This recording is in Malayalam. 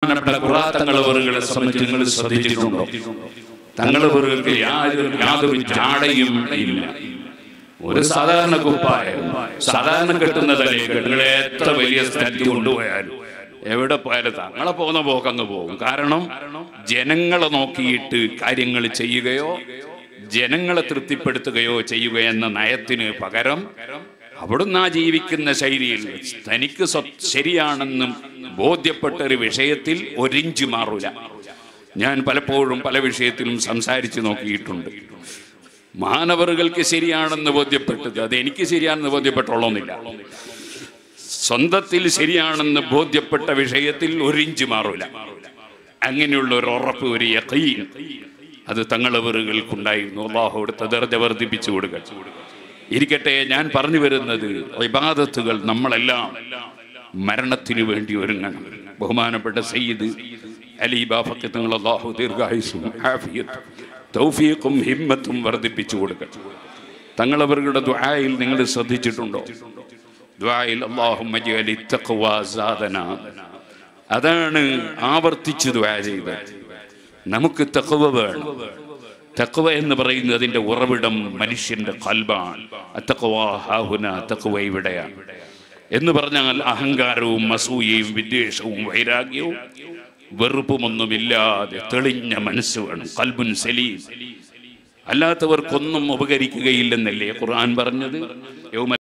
ബഹുമാനപ്പെട്ട ഖുറാത്തങ്ങളവറുകളെ സംബന്ധിച്ച് നിങ്ങൾ ശ്രദ്ധിച്ചിട്ടുണ്ടോ തങ്ങളവറുകൾക്ക് യാതൊരു യാതൊരു ജാടയും ഇല്ല ഒരു സാധാരണ കുപ്പായം സാധാരണ കെട്ടുന്നതല്ലേ നിങ്ങൾ എത്ര വലിയ സ്ഥലത്ത് കൊണ്ടുപോയാലും എവിടെ പോയാലും തങ്ങളെ പോകുന്ന പോക്കങ്ങ് പോകും കാരണം ജനങ്ങളെ നോക്കിയിട്ട് കാര്യങ്ങൾ ചെയ്യുകയോ ജനങ്ങളെ തൃപ്തിപ്പെടുത്തുകയോ ചെയ്യുക എന്ന നയത്തിന് പകരം അവിടുന്ന് ആ ജീവിക്കുന്ന ശൈലിയിൽ തനിക്ക് സ്വ- ശരിയാണെന്നും ബോധ്യപ്പെട്ട ഒരു വിഷയത്തിൽ ഒരിഞ്ച് മാറൂല ഞാൻ പലപ്പോഴും പല വിഷയത്തിലും സംസാരിച്ചു നോക്കിയിട്ടുണ്ട് മാനവറുകൾക്ക് ശരിയാണെന്ന് ബോധ്യപ്പെട്ടത് അത് എനിക്ക് ശരിയാണെന്ന് ബോധ്യപ്പെട്ടോളന്നില്ല സ്വന്തത്തിൽ ശരിയാണെന്ന് ബോധ്യപ്പെട്ട വിഷയത്തിൽ ഒരിഞ്ച് മാറൂല അങ്ങനെയുള്ള ഒരു ഉറപ്പ് ഒരു യഖീൻ അത് തങ്ങളവറുകൾക്കുണ്ടായിരുന്നു അള്ളാഹു കൊടുത്ത ദർജ വർദ്ധിപ്പിച്ചു കൊടുക്കുക ഇരിക്കട്ടെ ഞാൻ പറഞ്ഞു വരുന്നത് ഇബാദത്തുകൾ നമ്മളെല്ലാം മരണത്തിനു വേണ്ടി ഒരുങ്ങണം ബഹുമാനപ്പെട്ട സയ്യിദ് അലി ബാഫക്ക് തങ്ങൾ അള്ളാഹു ദീർഘായുസും ആഫിയത്തും തൗഫീഖും ഹിമ്മത്തും വർദ്ധിപ്പിച്ചു കൊടുക്കുക തങ്ങളവരുടെ ദുആയിൽ നിങ്ങൾ ശ്രദ്ധിച്ചിട്ടുണ്ടോ ദുആയിൽ അല്ലാഹുമ്മ ജഅലി തഖ്വ സാദന അതാണ് ആവർത്തിച്ച് ദുആ ചെയ്തത് നമുക്ക് തഖ്വ വേണം തഖ്വ എന്ന് പറയുന്നത് അതിന്റെ ഉറവിടം മനുഷ്യന്റെ കൽബാണ് തഖ്വ ഹാഹുന തഖ്വ ഇവിടെയാണ് എന്ന് പറഞ്ഞാൽ അഹങ്കാരവും അസൂയയും വിദ്വേഷവും വൈരാഗ്യവും വെറുപ്പുമൊന്നുമില്ലാതെ തെളിഞ്ഞ മനസ്സ് വേണം കൽബുൻ സലീം അല്ലാത്തവർക്കൊന്നും ഉപകരിക്കുകയില്ലെന്നല്ലേ ഖുർആൻ പറഞ്ഞത് യൗമ